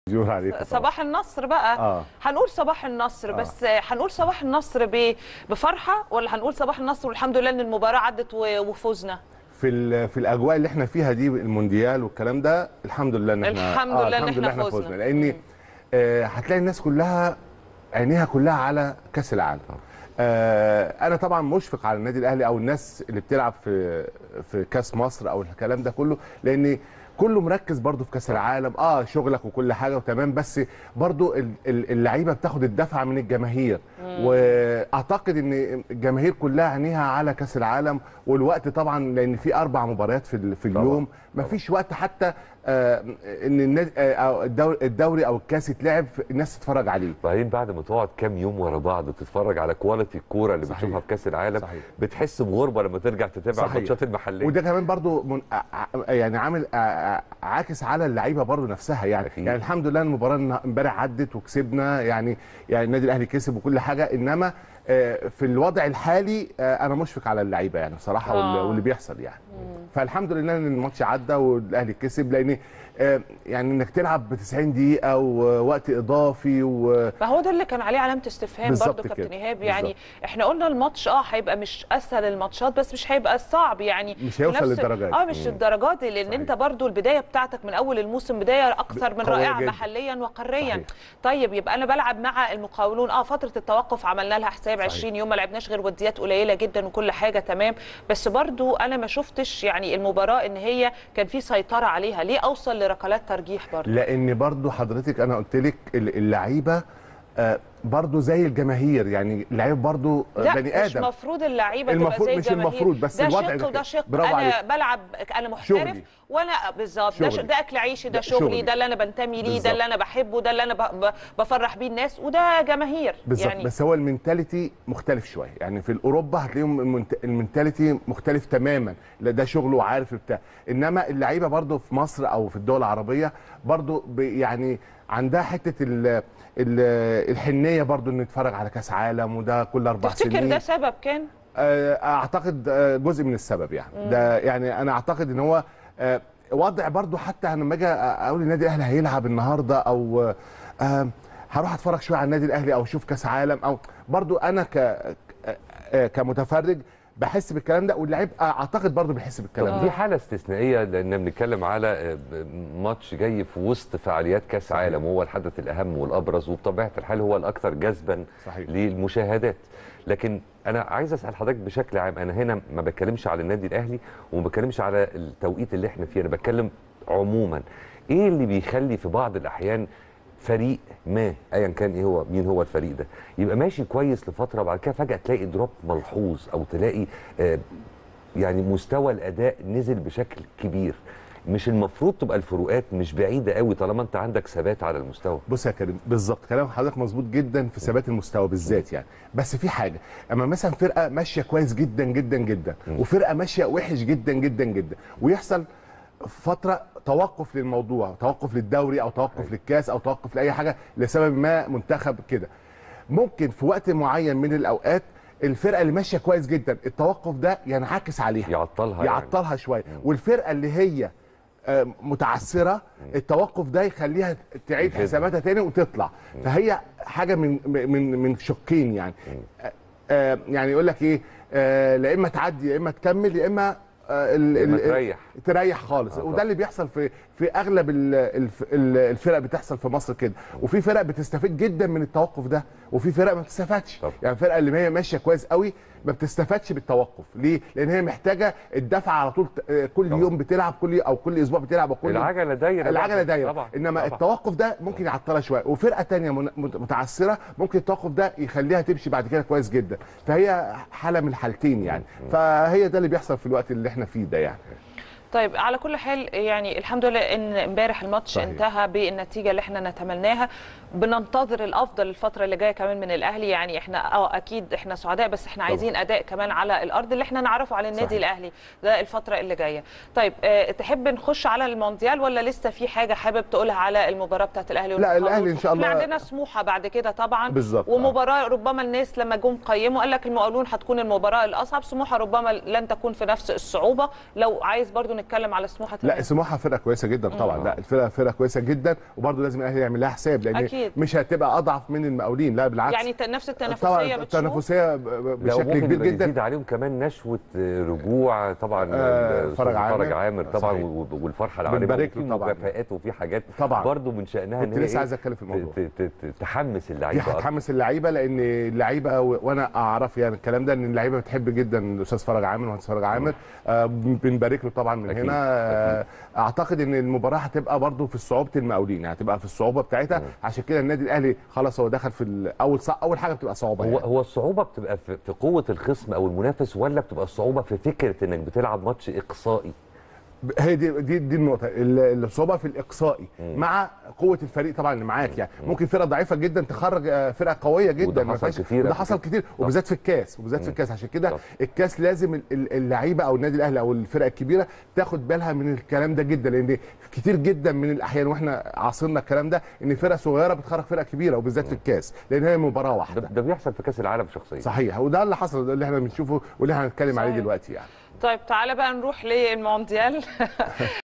بيقول عليك طبعاً. صباح النصر بقى آه. هنقول صباح النصر آه. بس هنقول صباح النصر ب- بفرحه ولا هنقول صباح النصر والحمد لله ان المباراه عدت و- وفوزنا في ال- في الاجواء اللي احنا فيها دي المونديال والكلام ده الحمد لله ان احنا الحمد لله إن إحنا فزنا. لان آه هتلاقي الناس كلها عينيها كلها على كاس العالم آه انا طبعا مشفق على النادي الاهلي او الناس اللي بتلعب في في كاس مصر او الكلام ده كله لان كله مركز برضو في كاس العالم اه شغلك وكل حاجه وتمام بس برضو ال- ال- اللعيبه بتاخد الدفعه من الجماهير واعتقد ان الجماهير كلها عينيها على كاس العالم والوقت طبعا لان في اربع مباريات في ال- في طبعاً. اليوم مفيش وقت حتى آه ان النادي آه أو الدوري, الدوري او الكاس يتلعب الناس تتفرج عليه بعدين بعد ما تقعد كام يوم ورا بعض تتفرج على كواليتي الكوره اللي صحيح. بتشوفها في كاس العالم صحيح. بتحس بغربه لما ترجع تتابع صحيح. الماتشات المحليه وده كمان برضو من ع- ع- يعني عامل ع- ع- عاكس على اللعيبه برضو نفسها يعني أكيد. يعني الحمد لله المباراه النه- امبارح عدت وكسبنا يعني يعني النادي الاهلي كسب وكل حاجه انما آه، في الوضع الحالي آه، انا مشفق على اللعيبه يعني بصراحه وال- آه. واللي بيحصل يعني فالحمد لله ان الماتش عدى والاهلي كسب لان آه، يعني انك تلعب ب 90 دقيقه ووقت اضافي و ما هو ده اللي كان عليه علامه استفهام بالظبط برضو كابتن كده. ايهاب يعني بالظبط. احنا قلنا الماتش اه هيبقى مش اسهل الماتشات بس مش هيبقى صعب يعني مش في هيوصل نفس- للدرجة دي. اه مش الدرجات دي لان صحيح. انت برضو البدايه بتاعتك من اول الموسم بدايه اكثر من قوية رائعه جدا. محليا وقاريا صحيح. طيب يبقى انا بلعب مع المقاولون اه فتره التوقف عملنا لها حساب صحيح. 20 يوم ما لعبناش غير وديات قليله جدا وكل حاجه تمام بس برضو انا ما شفتش يعني المباراه ان هي كان في سيطره عليها ليه اوصل لركلات ترجيح برضو لان برضو حضرتك انا قلت لك ال- اللعيبه آه، برضو زي الجماهير يعني اللعيبه برضو آه، لا بني مش ادم المفروض اللعيبه تبقى المفروض- زي مش الجماهير. المفروض، بس ده الوضع شق ده وده كده. شق برافو انا عليك. بلعب انا محترف شغلي. وانا بالظبط ده, ش- شغلي. ده اكل عيشي ده ده شغلي شغلي. ده اللي انا بنتمي ليه ده بالظبط. اللي انا بحبه ده اللي انا ب- ب- بفرح بيه الناس وده جماهير بالظبط يعني بس هو المنتاليتي مختلف شويه يعني في اوروبا هتلاقيهم المنت- المنتاليتي مختلف تماما لا ده شغله وعارف بتاع انما اللعيبه برضو في مصر او في الدول العربيه برضو ب- يعني عندها حته ال ال الحنيه برضو ان نتفرج على كاس عالم وده كل اربع تفتكر سنين ده سبب كان آه، اعتقد آه، جزء من السبب يعني ده يعني انا اعتقد ان هو آه، وضع برضو حتى انا لما اجي اقول النادي الاهلي هيلعب النهارده او آه، آه، هروح اتفرج شويه على النادي الاهلي او اشوف كاس عالم او برضو انا ك آه، آه، كمتفرج بحس بالكلام ده واللعيب اعتقد برضو بيحس بالكلام طب ده دي حاله استثنائيه لان بنتكلم على آه، ماتش جاي في وسط فعاليات كاس صحيح. عالم وهو الحدث الاهم والابرز وبطبيعه الحال هو الاكثر جذبا صحيح. للمشاهدات لكن انا عايز اسال حضرتك بشكل عام انا هنا ما بتكلمش على النادي الاهلي وما بتكلمش على التوقيت اللي احنا فيه انا بتكلم عموما ايه اللي بيخلي في بعض الاحيان فريق ما ايا كان ايه هو مين هو الفريق ده يبقى ماشي كويس لفتره وبعد كده فجاه تلاقي دروب ملحوظ او تلاقي آه يعني مستوى الاداء نزل بشكل كبير مش المفروض تبقى الفروقات مش بعيده قوي طالما انت عندك ثبات على المستوى بص يا كريم بالظبط كلام حضرتك مظبوط جدا في ثبات المستوى بالذات يعني بس في حاجه اما مثلا فرقه ماشيه كويس جدا جدا جدا وفرقه ماشيه وحش جدا جدا جدا ويحصل فتره توقف للموضوع توقف للدوري او توقف للكاس او توقف لاي حاجه لسبب ما منتخب كده ممكن في وقت معين من الاوقات الفرقه اللي ماشيه كويس جدا التوقف ده ينعكس عليها يعطلها يعني. يعطلها شويه والفرقه اللي هي آه، متعثره التوقف ده يخليها تعيد يفيدها. حساباتها تاني وتطلع فهي حاجه من من من شقين يعني آه، آه، يعني يقول لك ايه آه، لا اما تعدي يا اما تكمل يا اما آه، ال- يا إما ال- تريح. تريح خالص آه، وده طبعا. اللي بيحصل في في اغلب ال- الف- ال- الفرق بتحصل في مصر كده وفي فرق بتستفيد جدا من التوقف ده وفي فرق ما بتستفادش طبعا. يعني الفرقه اللي هي ماشيه كويس قوي ما بتستفادش بالتوقف ليه لان هي محتاجه الدفع على طول آه، كل طبعا. يوم بتلعب كل او كل اسبوع بتلعب او كل العجله دايره العجله طبعاً. دايره طبعا انما طبعاً. التوقف ده ممكن يعطلها شويه وفرقه تانية من- مت- متعثره ممكن التوقف ده يخليها تمشي بعد كده كويس جدا فهي حاله من الحالتين يعني فهي ده اللي بيحصل في الوقت اللي احنا فيه ده يعني طيب على كل حال يعني الحمد لله ان امبارح الماتش صحيح. انتهى بالنتيجه اللي احنا نتمناها بننتظر الافضل الفتره اللي جايه كمان من الاهلي يعني احنا اه اكيد احنا سعداء بس احنا عايزين اداء كمان على الارض اللي احنا نعرفه على النادي صحيح. الاهلي ده الفتره اللي جايه طيب اه تحب نخش على المونديال ولا لسه في حاجه حابب تقولها على المباراه بتاعت الاهلي لا، والمقاولون؟ الأهلي إن شاء الله- احنا عندنا سموحه بعد كده طبعا بالظبط، آه. ومباراه ربما الناس لما جم قيموا قال لك المقاولون هتكون المباراه الاصعب سموحه ربما لن تكون في نفس الصعوبه لو عايز برضو نتكلم على سموحه لا تمام. سموحه فرقه كويسه جدا طبعا لا الفرقه فرقه كويسه جدا وبرضه لازم الاهلي يعمل لها حساب لان أكيد. مش هتبقى اضعف من المقاولين لا بالعكس يعني ت- نفس طبعا التنافسيه بتشوف التنافسيه ب- ب- لا، بشكل وممكن كبير يبقى جدا يزيد عليهم كمان نشوه آه، رجوع طبعا آه، الأستاذ فرج عامر. فرج عامر طبعا صحيح. و- والفرحه العالميه بنبارك وفي له طبعا. مكافآت وفي حاجات طبعا. برضه من شانها كنت ان هي لسه إيه؟ عايز اتكلم في الموضوع. ت- ت- ت- تحمس دي اللعيبه أكتر. هتحمس اللعيبه لان اللعيبه و- وانا اعرف يعني الكلام ده ان اللعيبه بتحب جدا الاستاذ فرج عامر المهندس فرج عامر آه بنبارك له طبعا من أكيد، هنا آه اعتقد ان المباراه هتبقى برضه في صعوبه المقاولين يعني هتبقى في الصعوبه بتاعتها عشان كده النادي الاهلي خلاص هو دخل في ال- اول صع- اول حاجه بتبقى صعوبه هو يعني. هو الصعوبه بتبقى في في قوه الخصم او المنافس ولا بتبقى الصعوبه في فكره انك بتلعب ماتش اقصائي هي دي دي دي النقطه ال- الصعوبه في الاقصائي مع قوه الفريق طبعا اللي معاك يعني ممكن فرقه ضعيفه جدا تخرج آه، فرقه قويه جدا وده ما حصل فيهاش- كتير وده قبل حصل كده. كتير وبالذات في الكاس وبالذات في الكاس عشان كده صح. الكاس لازم ال- ال- اللعيبه او النادي الاهلي او الفرق الكبيره تاخد بالها من الكلام ده جدا لان كتير جدا من الاحيان واحنا عاصرنا الكلام ده ان فرقه صغيره بتخرج فرقه كبيره وبالذات في الكاس لان هي مباراه ده, واحده ده بيحصل في كاس العالم شخصيا صحيح وده اللي حصل ده اللي احنا بنشوفه واللي احنا هنتكلم عليه صحيح. دلوقتي يعني طيب تعالى بقى نروح للمونديال